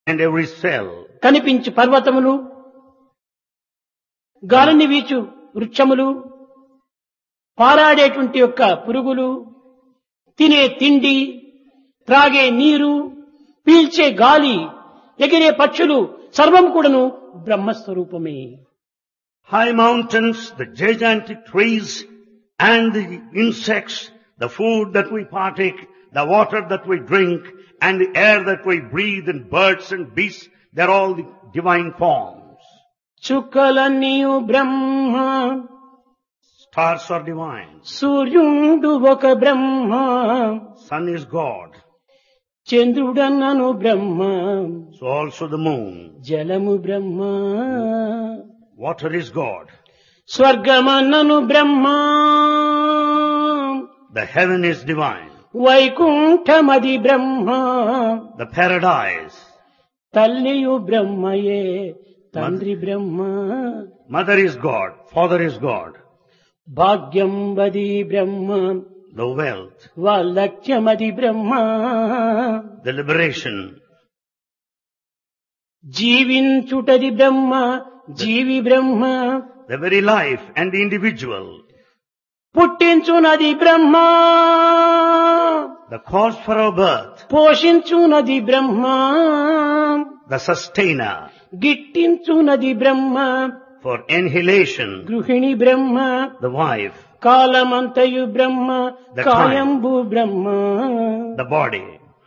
and every cell. కనిపించు పర్వతములు గాలిని వీచు వృక్షములు పారాడేటువంటి యొక్క పురుగులు తినే తిండి త్రాగే నీరు పీల్చే గాలి ఎగిరే పక్షులు సర్వం కూడాను బ్రహ్మస్వరూపమే High mountains, the gigantic trees, and the insects, the food that we partake, the water that we drink, and the air that we breathe, and birds and beasts, they're all the divine forms. చుక్కలన్నీయు Brahma Stars are divine. సూర్యుండు ఒక బ్రహ్మ Sun is God. చంద్రుడన్నను Brahma So also the moon. జలము బ్రహ్మ Water is God. స్వర్గమన్నను Brahma The heaven is divine. వైకుంఠమది Brahma The paradise. తల్లియు బ్రహ్మయే తండ్రి బ్రహ్మ Mother is God. Father is God. భాగ్యం వది బ్రహ్మ The wealth. వాలక్ష్యమది Brahma The liberation. జీవించుటది Brahma G V Brahma The very life and the individual. పుట్టించునది Brahma The cause for our birth. పోషించునది Brahma The sustainer. గిట్టించునది Brahma For annihilation. గృహిణి బ్రహ్మ The wife. కాలమంతయు Brahma The కాయంబు Brahma The body.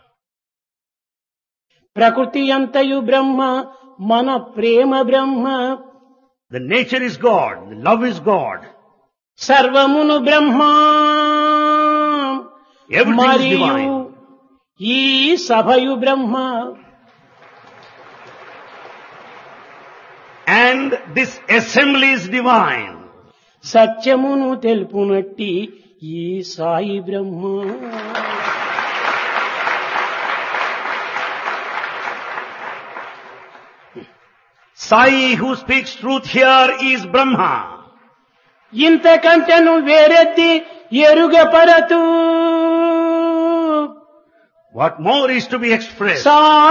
ప్రకృతి అంతయు బ్రహ్మ మన ప్రేమ బ్రహ్మ The nature is God. The love is God. సర్వమును బ్రహ్మ Everything is మరియు divine. ఈ సభయు బ్రహ్మ And this assembly is divine. సత్యమును తెలుపునట్టి ఈ సాయి బ్రహ్మ Sai who speaks truth here is Brahma. ఇంతకంటెను వేరెద్ది ఎరుగపరతూ What more is to be expressed? Saw